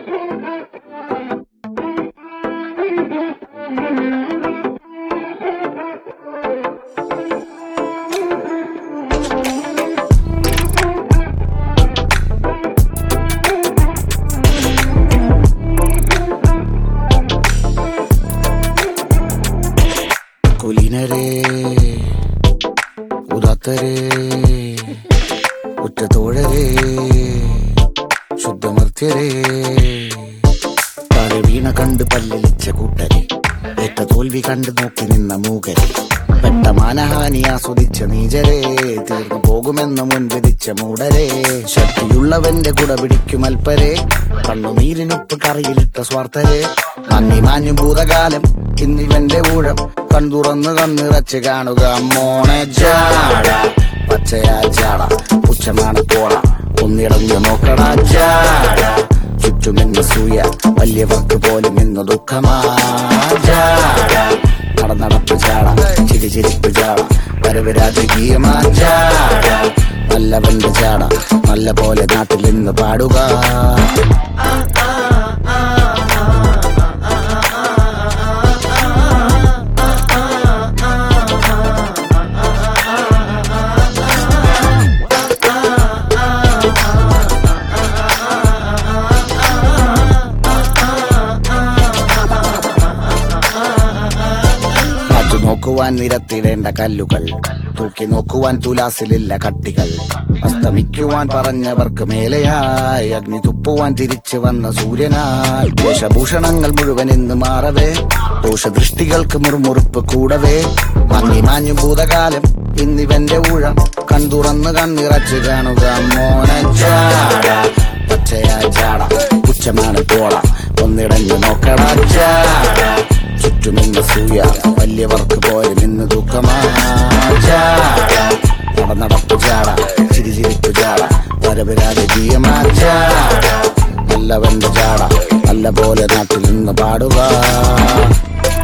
കുലീനരേ ഉദാത്തരേ ഉറ്റത്തോഴരേ ശുദ്ധമർത്യരേ താഴെ വീണ കണ്ട് പല്ലിളിച്ച കൂട്ടരെ ഏറ്റ തോൽവി കണ്ട് നോക്കി നിന്ന മൂകരെ പെട്ട മാനഹാനി ആസ്വദിച്ച നീചരെ തീർന്നു പോകുമെന്ന് മുൻവിധിച്ച മൂടരെ ശക്തിയുള്ളവന്റെ കുട പിടിക്കും അൽപ്പരെ കണ്ണുനീരിനൊപ്പ് കറിയിലിട്ട സ്വാർത്ഥരെ മങ്ങി മാഞ്ഞു ഭൂതകാലം ഇന്നിവന്റെ ഊഴം കൺതുറന്ന് കണ്ണിറച്ച് കാണുക മോണെ ജാട പച്ചയാ ജാട പുച്ഛമാണ് പോള ഒന്നിടഞ്ഞു നോക്കടാ ജാട ചുറ്റുമെന്ന് സൂയ വലിയവർക്ക് പോലും ഇന്ന് ദുഃഖമാ ജാട നടന്നടപ്പ് ചാട ചിരി ചിരിപ്പ് ചാട വരവ് രാജകീയമാ ചാട നല്ലവന്റെ ചാട നല്ല പോലെ നാട്ടിൽ നിന്ന് പാടുക കാറ്റു നോക്കുവാൻ നിരത്തിടേണ്ട കല്ലുകൾ തൂക്കി നോക്കുവാൻ തുലാസിലില്ല കട്ടികൾ അസ്തമിക്കുവാൻ പറഞ്ഞവർക്ക് മേലെയായി അഗ്നി തുപ്പുവാൻ തിരിച്ചു വന്ന സൂര്യനായി വേഷഭൂഷണങ്ങൾ മുഴുവൻ ഇന്ന് മാറവേ ദോഷദൃഷ്ടികൾക്ക് മുറുമുറുപ്പ് കൂടവേ മങ്ങി മാഞ്ഞു ഭൂതകാലം ഇന്നിവന്റെ ഊഴം കൺതുറന്ന് കണ്ണിറച്ച് കാണുക മോനച്ചാട പച്ചയാ ചാട പുച്ഛമാണ് പോള ഒന്നിടഞ്ഞു നോക്കടാ ചാട ചുറ്റുമെന്ന് സൂയ വലിയവർക്ക് പോലും ഇന്ന് ദുഃഖമാ ചാട നടന്നടപ്പ് ചാട ചിരി ചിരിപ്പ് ചാട വരവ് രാജകീയമാ ചാട നല്ലവന്റെ ചാട നല്ല പോലെ നാട്ടിൽ നിന്ന് പാടുക